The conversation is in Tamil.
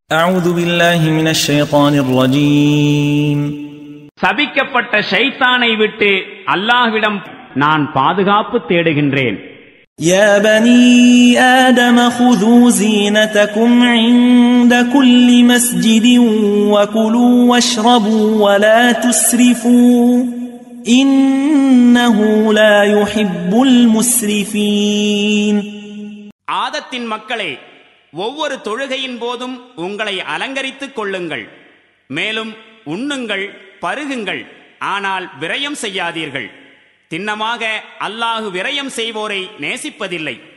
أعوذ بالله من الشيطان الرجيم சபிக்கப்பட்ட ஷைத்தானை விட்டு அல்லாஹ்விடம் நான் பாதுகாப்பு தேடுகின்றேன் يا بني آدم خذوا زينتكم عند كل مسجد وكلوا واشربوا ولا تسرفوا إنه لا يحب المسرفين ஆதத்தின் மக்களே ஒவ்வொரு தொழுகையின் போதும் உங்களை அலங்கரித்துக் கொள்ளுங்கள் மேலும் உண்ணுங்கள் பருகுங்கள் ஆனால் விரயம் செய்யாதீர்கள் திண்ணமாக அல்லாஹு விரயம் செய்வோரை நேசிப்பதில்லை